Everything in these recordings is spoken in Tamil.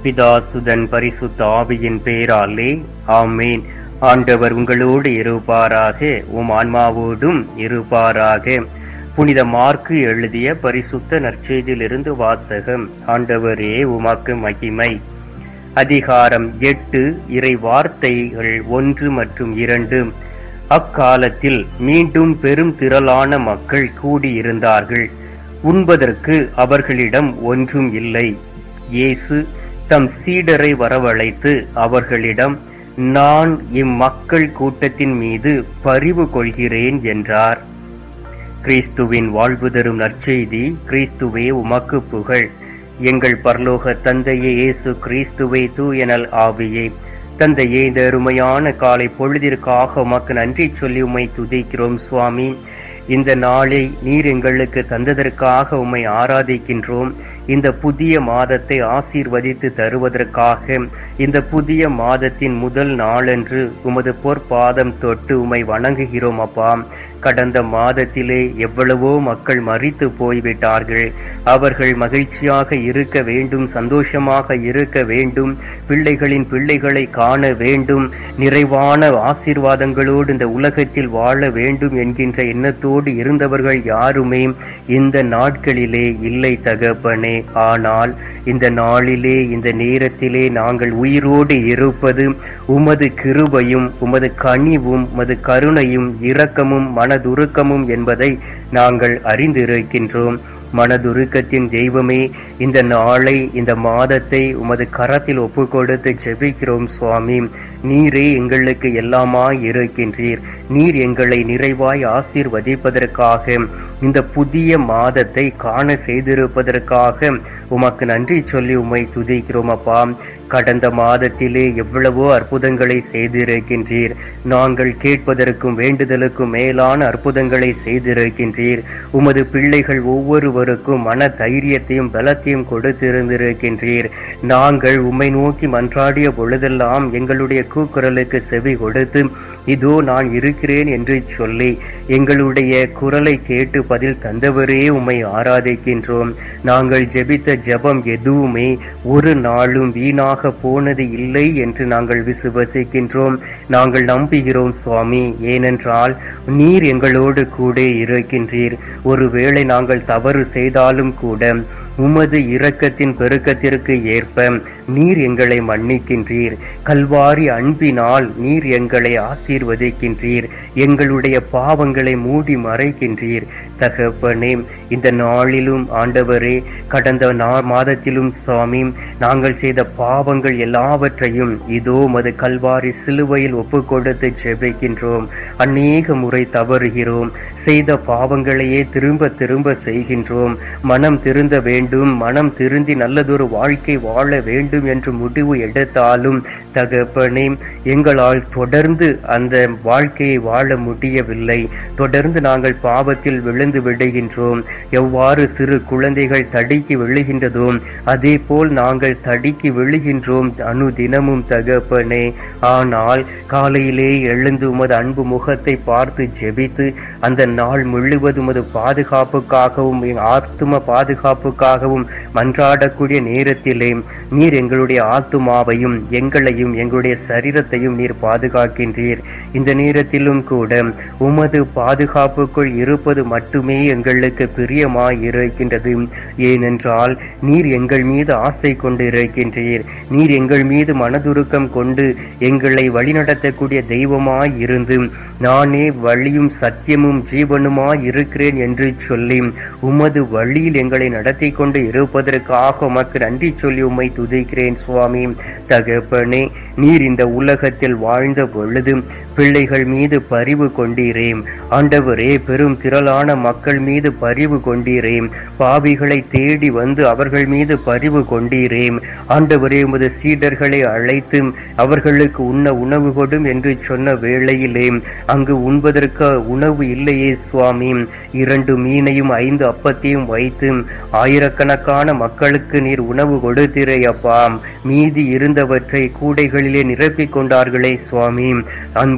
பிதாசுதன் பரிசுத்த ஆவியின் பேராலே ஆமேன் ஆண்டவர் உங்களோடு இருப்பாராக உம் ஆன்மாவோடும் இருப்பாராக புனித மார்க்கு எழுதிய பரிசுத்த நற்செய்தியிலிருந்து வாசகம் ஆண்டவரே உமக்கு மகிமை அதிகாரம் எட்டு இறை வார்த்தைகள் ஒன்று மற்றும் இரண்டு அக்காலத்தில் மீண்டும் பெரும் திரளான மக்கள் கூடியிருந்தார்கள் உண்பதற்கு அவர்களிடம் ஒன்றும் இல்லை இயேசு தம் சீடரை வரவழைத்து அவர்களிடம் நான் இம்மக்கள் கூட்டத்தின் மீது பரிவு கொள்கிறேன் என்றார் கிறிஸ்துவின் வாழ்வு தரும் நற்செய்தி கிறிஸ்துவே உமக்கு புகழ் எங்கள் பரலோக தந்தையே இயேசு கிறிஸ்துவே தூயனல் ஆவியே தந்தையே இந்த அருமையான காலை பொழுதிற்காக உமக்கு நன்றி சொல்லி உம்மை துதிக்கிறோம் சுவாமி இந்த நாளை நீர் எங்களுக்கு தந்ததற்காக உம்மை ஆராதிக்கின்றோம் இந்த புதிய மாதத்தை ஆசீர்வதித்து தருவதற்காக இந்த புதிய மாதத்தின் முதல் நாளன்று உமது பொற்பாதம் தொட்டு உம்மை வணங்குகிறோம் அப்பா கடந்த மாதத்திலே எவ்வளவோ மக்கள் மறித்து போய்விட்டார்கள் அவர்கள் மகிழ்ச்சியாக இருக்க வேண்டும் சந்தோஷமாக இருக்க வேண்டும் பிள்ளைகளின் பிள்ளைகளை காண வேண்டும் நிறைவான ஆசீர்வாதங்களோடு இந்த உலகத்தில் வாழ வேண்டும் என்கின்ற எண்ணத்தோடு இருந்தவர்கள் யாருமே இந்த நாட்களிலே இல்லை தகப்பனே ஆனால் இந்த நாளிலே இந்த நேரத்திலே நாங்கள் உயிரோடு இருப்பது உமது கிருபையும் உமது கனிவும் உமது கருணையும் இரக்கமும் மனதுருக்கமும் என்பதை நாங்கள் அறிந்திருக்கின்றோம் மனதுருக்கத்தின் தெய்வமே இந்த நாளை இந்த மாதத்தை உமது கரத்தில் ஒப்பு கொடுத்து ஜெபிக்கிறோம் சுவாமி நீரே எங்களுக்கு எல்லாமாய் இருக்கின்றீர் நீர் எங்களை நிறைவாய் ஆசீர்வதிப்பதற்காக இந்த புதிய மாதத்தை காண செய்திருப்பதற்காக உமக்கு நன்றி சொல்லி உம்மை துதிக்கிறோம் அப்பா கடந்த மாதத்திலே எவ்வளவோ அற்புதங்களை செய்திருக்கின்றீர் நாங்கள் கேட்பதற்கும் வேண்டுதலுக்கும் மேலான அற்புதங்களை செய்திருக்கின்றீர் உமது பிள்ளைகள் ஒவ்வொருவருக்கும் மன தைரியத்தையும் பலத்தையும் கொடுத்திருந்திருக்கின்றீர் நாங்கள் உம்மை நோக்கி மன்றாடிய பொழுதெல்லாம் எங்களுடைய கூக்குரலுக்கு செவி கொடுத்து இதோ நான் இருக்கிறேன் என்று சொல்லி எங்களுடைய குரலை கேட்டு பதில் தந்தவரே உம்மை ஆராதிக்கின்றோம் நாங்கள் ஜெபித்த ஜெபம் எதுவுமே ஒரு நாளும் வீணாக போனது இல்லை என்று நாங்கள் விசுவசிக்கின்றோம் நாங்கள் நம்புகிறோம் சுவாமி ஏனென்றால் நீர் எங்களோடு கூட இருக்கின்றீர் ஒருவேளை நாங்கள் தவறு செய்தாலும் கூட உமது இரக்கத்தின் பெருக்கத்திற்கு ஏற்ப நீர் எங்களை மன்னிக்கின்றீர் கல்வாரி அன்பினால் நீர் எங்களை ஆசீர்வதிக்கின்றீர் எங்களுடைய பாவங்களை மூடி மறைக்கின்றீர் தகப்பனே இந்த நாளிலும் ஆண்டவரே கடந்த மாதத்திலும் சுவாமி நாங்கள் செய்த பாவங்கள் எல்லாவற்றையும் இதோ மது கல்வாரி சிலுவையில் ஒப்பு கொடுத்து ஜெபிக்கின்றோம் அநேக முறை தவறுகிறோம் செய்த பாவங்களையே திரும்ப திரும்ப செய்கின்றோம் மனம் திருந்த வேண்டும் மனம் திருந்தி நல்லதொரு வாழ்க்கை வாழ வேண்டும் என்று முடிவு எடுத்தாலும் தகப்பனே எங்களால் தொடர்ந்து அந்த வாழ்க்கையை வாழ முடியவில்லை தொடர்ந்து நாங்கள் பாவத்தில் விழுந்து விடுகின்றோம் எவ்வாறு சிறு குழந்தைகள் தடுக்கி விழுகின்றதோ அதே போல் நாங்கள் தடுக்கி விழுகின்றோம் அனு தினமும் தகப்பனே ஆனால் காலையிலே எழுந்து உமது அன்பு முகத்தை பார்த்து ஜெபித்து அந்த நாள் முழுவதும் உமது பாதுகாப்புக்காகவும் ஆத்ம பாதுகாப்புக்காகவும் மன்றாடக்கூடிய நேரத்திலே நீர் எங்களுடைய ஆத்துமாவையும் எங்களையும் எங்களுடைய சரீரத்தையும் நீர் பாதுகாக்கின்றீர் இந்த நேரத்திலும் கூட உமது பாதுகாப்புக்குள் இருப்பது மட்டுமே எங்களுக்கு பிரியமாய் இருக்கின்றது ஏனென்றால் நீர் எங்கள் மீது ஆசை கொண்டு இருக்கின்றீர் நீர் எங்கள் மீது மனதுருக்கம் கொண்டு எங்களை வழிநடத்தக்கூடிய தெய்வமாய் இருந்து நானே வழியும் சத்தியமும் ஜீவனுமாய் இருக்கிறேன் என்று சொல்லி உமது வழியில் எங்களை நடத்தி கொண்டு இருப்பதற்காக உமக்கு நன்றி சொல்லி உம்மை துதிக்கிறேன் சுவாமி தகப்பனே நீர் இந்த உலகத்தில் வாழ்ந்த பொழுது பிள்ளைகள் மீது பரிவு கொண்டீரேம் ஆண்டவரே பெரும் திரளான மக்கள் மீது பரிவு கொண்டீரேம் பாவிகளை தேடி வந்து அவர்கள் மீது பரிவு கொண்டீரேம் ஆண்டவரே உமது சீடர்களை அழைத்து அவர்களுக்கு உண்ண உணவு கொடும் என்று சொன்ன வேளையிலே அங்கு உண்பதற்கு உணவு இல்லையே சுவாமி இரண்டு மீனையும் ஐந்து அப்பத்தையும் வைத்து ஆயிரக்கணக்கான மக்களுக்கு நீர் உணவு கொடுத்தீரே அப்பா மீதி இருந்தவற்றை கூடைகளிலே நிரப்பிக் கொண்டார்களே சுவாமி அன்பா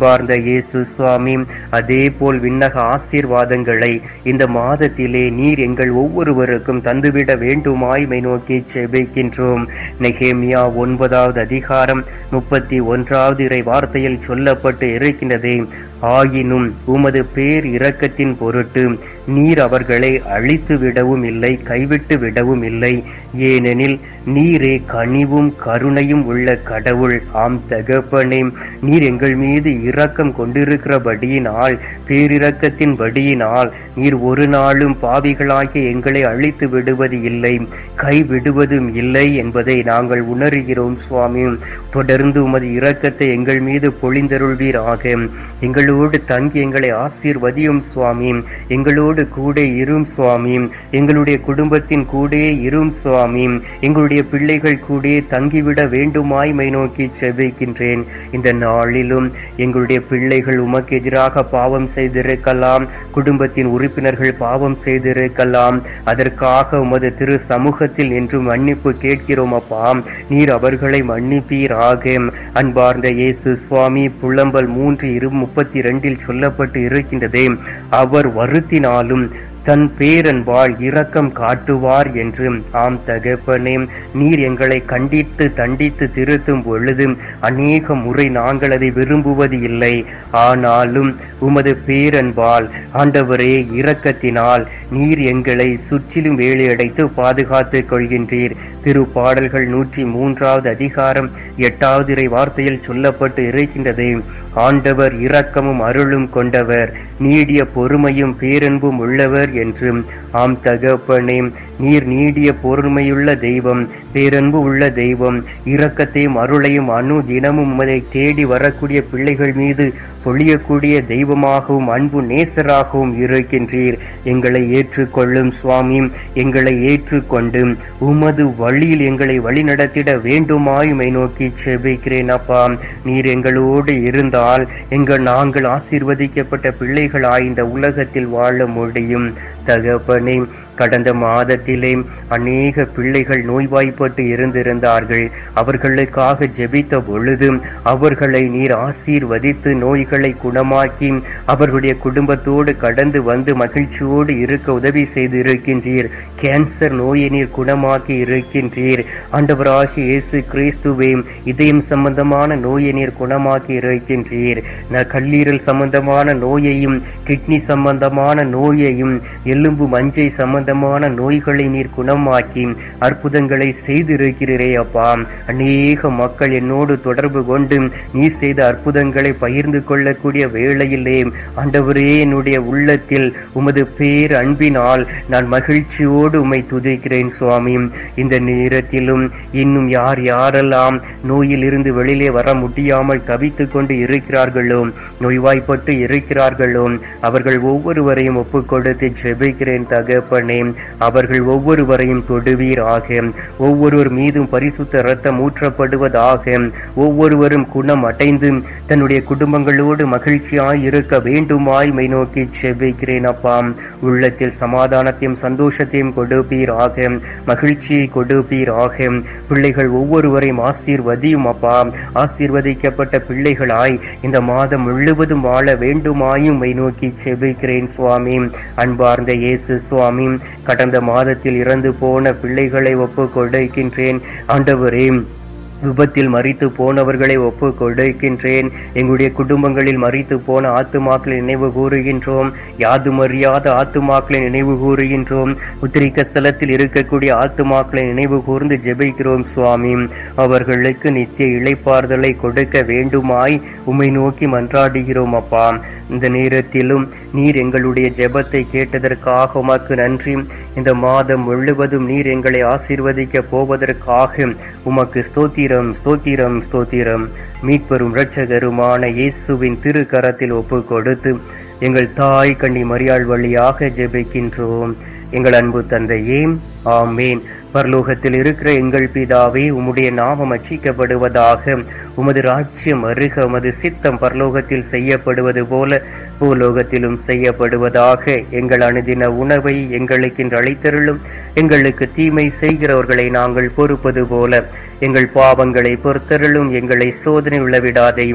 அன்பார்ந்த இயேசு சுவாமி அதே போல் விண்ணக ஆசீர்வாதங்களை இந்த மாதத்திலே நீர் எங்கள் ஒவ்வொருவருக்கும் தந்துவிட வேண்டுமாய்மை நோக்கி செபிக்கின்றோம் நெகேமியா ஒன்பதாவது அதிகாரம் முப்பத்தி ஒன்றாவது இறை வார்த்தையில் சொல்லப்பட்டு இருக்கின்றதே ஆயினும் உமது பேர் இரக்கத்தின் பொருட்டு நீர் அவர்களை அழித்து விடவும் இல்லை கைவிட்டு விடவும் இல்லை ஏனெனில் நீரே கனிவும் கருணையும் உள்ள கடவுள் ஆம் தகப்பனே நீர் எங்கள் மீது இரக்கம் கொண்டிருக்கிறபடியினால் பேரிரக்கத்தின் படியினால் நீர் ஒரு நாளும் பாவிகளாகிய எங்களை அழித்து விடுவது இல்லை கைவிடுவதும் இல்லை என்பதை நாங்கள் உணர்கிறோம் சுவாமி தொடர்ந்து உமது இரக்கத்தை எங்கள் மீது பொழிந்தருள்வீராக எங்களோடு தங்கி எங்களை ஆசீர்வதியும் சுவாமி எங்களோடு கூட இரும் சுவாமி எங்களுடைய குடும்பத்தின் கூட இரும் சுவாமி எங்களுடைய பிள்ளைகள் கூட தங்கிவிட வேண்டுமாய் மை நோக்கி செபிக்கின்றேன் இந்த நாளிலும் எங்களுடைய பிள்ளைகள் உமக்கு எதிராக பாவம் செய்திருக்கலாம் குடும்பத்தின் உறுப்பினர்கள் பாவம் செய்திருக்கலாம் அதற்காக உமது திரு சமூகத்தில் என்று மன்னிப்பு கேட்கிறோம் அப்பா நீர் அவர்களை மன்னிப்பீராக அன்பார்ந்த இயேசு சுவாமி புலம்பல் மூன்று இரு முப்பத்தி இரண்டில் சொல்லப்பட்டு இருக்கின்றதே அவர் வருத்தினாலும் தன் பேரன்பால் இரக்கம் காட்டுவார் என்று ஆம் தகப்பனே நீர் எங்களை கண்டித்து தண்டித்து திருத்தும் பொழுது அநேக முறை நாங்கள் அதை விரும்புவது இல்லை ஆனாலும் உமது பேரன்பால் ஆண்டவரே இரக்கத்தினால் நீர் எங்களை சுற்றிலும் வேலையடைத்து பாதுகாத்துக் கொள்கின்றீர் திரு பாடல்கள் நூற்றி மூன்றாவது அதிகாரம் எட்டாவது இறை வார்த்தையில் சொல்லப்பட்டு இருக்கின்றது ஆண்டவர் இரக்கமும் அருளும் கொண்டவர் நீடிய பொறுமையும் பேரன்பும் உள்ளவர் என்று ஆம் தகப்பனே நீர் நீடிய பொறுமையுள்ள தெய்வம் பேரன்பு உள்ள தெய்வம் இரக்கத்தையும் அருளையும் அணு தினமும் உமதை தேடி வரக்கூடிய பிள்ளைகள் மீது பொழியக்கூடிய தெய்வமாகவும் அன்பு நேசராகவும் இருக்கின்றீர் எங்களை ஏற்றுக்கொள்ளும் சுவாமி எங்களை ஏற்றுக்கொண்டு உமது வழியில் எங்களை வழிநடத்திட வேண்டுமாயுமை நோக்கி செபிக்கிறேன் அப்பா நீர் எங்களோடு இருந்தால் எங்கள் நாங்கள் ஆசீர்வதிக்கப்பட்ட பிள்ளைகளாய் இந்த உலகத்தில் வாழ முடியும் தகப்பனே கடந்த மாதத்திலே அநேக பிள்ளைகள் நோய்வாய்ப்பட்டு இருந்திருந்தார்கள் அவர்களுக்காக ஜெபித்த பொழுது அவர்களை நீர் ஆசீர்வதித்து நோய்களை குணமாக்கி அவர்களுடைய குடும்பத்தோடு கடந்து வந்து மகிழ்ச்சியோடு இருக்க உதவி செய்து இருக்கின்றீர் கேன்சர் நோயை நீர் குணமாக்கி இருக்கின்றீர் ஆண்டவராகிய இயேசு கிறிஸ்துவே இதயம் சம்பந்தமான நோயை நீர் குணமாக்கி இருக்கின்றீர் ந கல்லீரல் சம்பந்தமான நோயையும் கிட்னி சம்பந்தமான நோயையும் எலும்பு மஞ்சை சம்பந்தமான நோய்களை நீர் குணமாக்கி அற்புதங்களை செய்திருக்கிறீரே அப்பா அநேக மக்கள் என்னோடு தொடர்பு கொண்டு நீ செய்த அற்புதங்களை பகிர்ந்து கொள்ளக்கூடிய வேளையிலே ஆண்டவரே என்னுடைய உள்ளத்தில் உமது பேர் அன்பினால் நான் மகிழ்ச்சியோடு உம்மை துதிக்கிறேன் சுவாமி இந்த நேரத்திலும் இன்னும் யார் யாரெல்லாம் நோயில் இருந்து வெளியிலே வர முடியாமல் தவித்துக் கொண்டு இருக்கிறார்களோ நோய்வாய்ப்பட்டு இருக்கிறார்களோ அவர்கள் ஒவ்வொருவரையும் ஒப்புக் கொடுத்து ஜெபிக்கிறேன் தகப்பனே அவர்கள் ஒவ்வொருவரையும் தொடுவீராக ஒவ்வொருவர் மீதும் பரிசுத்த இரத்தம் ஊற்றப்படுவதாக ஒவ்வொருவரும் குணம் அடைந்து தன்னுடைய குடும்பங்களோடு மகிழ்ச்சியாய் இருக்க வேண்டுமாய் மை நோக்கி செபிக்கிறேன் அப்பா உள்ளத்தில் சமாதானத்தையும் சந்தோஷத்தையும் கொடுப்பீராக மகிழ்ச்சியை கொடுப்பீராக பிள்ளைகள் ஒவ்வொருவரையும் ஆசீர்வதியும் அப்பா ஆசீர்வதிக்கப்பட்ட பிள்ளைகளாய் இந்த மாதம் முழுவதும் வாழ வேண்டுமாயும் மை நோக்கி செபிக்கிறேன் சுவாமி அன்பார்ந்த இயேசு சுவாமி கடந்த மாதத்தில் இறந்து போன பிள்ளைகளை ஒப்பு கொடுக்கின்றேன் ஆண்டவரே விபத்தில் மறித்து போனவர்களை ஒப்பு கொடுக்கின்றேன் எங்களுடைய குடும்பங்களில் மறித்து போன ஆத்துமாக்களை நினைவு கூறுகின்றோம் யாதுமறியாத ஆத்துமாக்களை நினைவு கூறுகின்றோம் உத்திரிக்க ஸ்தலத்தில் இருக்கக்கூடிய ஆத்துமாக்களை நினைவு கூர்ந்து ஜெபிக்கிறோம் சுவாமி அவர்களுக்கு நித்திய இளைப்பாறுதலை கொடுக்க வேண்டுமாய் உம்மை நோக்கி மன்றாடுகிறோம் அப்பா இந்த நேரத்திலும் நீர் எங்களுடைய ஜெபத்தை கேட்டதற்காக உமக்கு நன்றி இந்த மாதம் முழுவதும் நீர் எங்களை ஆசீர்வதிக்க போவதற்காக உமக்கு ஸ்தோத்திரம் ஸ்தோத்திரம் ஸ்தோத்திரம் மீட்பெரும் இரட்சகருமான இயேசுவின் திருக்கரத்தில் ஒப்பு கொடுத்து எங்கள் தாய் கண்ணி மரியாள் வழியாக ஜெபிக்கின்றோம் எங்கள் அன்பு தந்தையே ஆமேன் பரலோகத்தில் இருக்கிற எங்கள் பிதாவே உம்முடைய நாமம் அச்சிக்கப்படுவதாக உமது ராஜ்யம் அருக உமது சித்தம் பரலோகத்தில் செய்யப்படுவது போல பூலோகத்திலும் செய்யப்படுவதாக எங்கள் அனுதின உணவை எங்களுக்கு இன்று அளித்தருளும் எங்களுக்கு தீமை செய்கிறவர்களை நாங்கள் பொறுப்பது போல எங்கள் பாவங்களை பொறுத்தருளும் எங்களை சோதனை உள்ளவிடாதையும்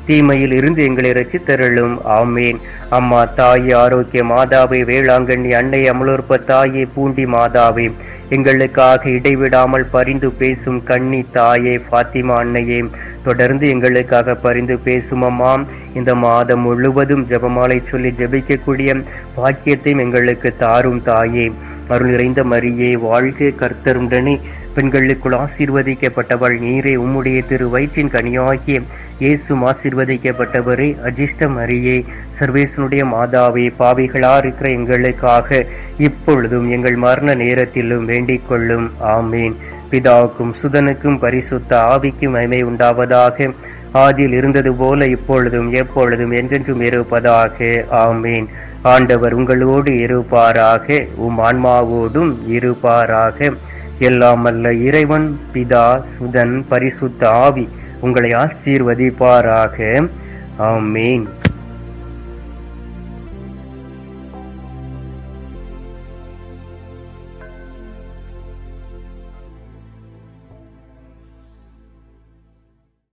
தீமையில் இருந்து எங்களை ரசித்தருளும் ஆமேன் அம்மா தாயே ஆரோக்கிய மாதாவே வேளாங்கண்ணி அன்னை அமலோற்ப தாயே பூண்டி மாதாவே எங்களுக்காக இடைவிடாமல் பரிந்து பேசும் கன்னி தாயே ஃபாத்திமா அன்னையே தொடர்ந்து எங்களுக்காக பரிந்து பேசும் அம்மா இந்த மாதம் முழுவதும் ஜெபமாலை சொல்லி ஜெபிக்கக்கூடிய பாக்கியத்தையும் எங்களுக்கு தாரும் தாயே அருள் நிறைந்த மரியே வாழ்க கர்த்தருடனே பெண்களுக்குள் ஆசீர்வதிக்கப்பட்டவள் நீரே உம்முடைய திரு வயிற்றின் கனியாகிய இயேசும் ஆசீர்வதிக்கப்பட்டவரே அஜிஷ்ட மரியே சர்வேசனுடைய மாதாவே பாவிகளா இருக்கிற எங்களுக்காக இப்பொழுதும் எங்கள் மரண நேரத்திலும் வேண்டிக் கொள்ளும் ஆமீன் பிதாவுக்கும் சுதனுக்கும் பரிசுத்த ஆவிக்கும் மகிமை உண்டாவதாக ஆதியில் இருந்தது போல இப்பொழுதும் எப்பொழுதும் என்றென்றும் இருப்பதாக ஆமீன் ஆண்டவர் உங்களோடு இருப்பாராக உம் ஆன்மாவோடும் இருப்பாராக எல்லாம் அல்ல இறைவன் பிதா சுதன் பரிசுத்த ஆவி உங்களை ஆசீர்வதிப்பாராக ஆமீன்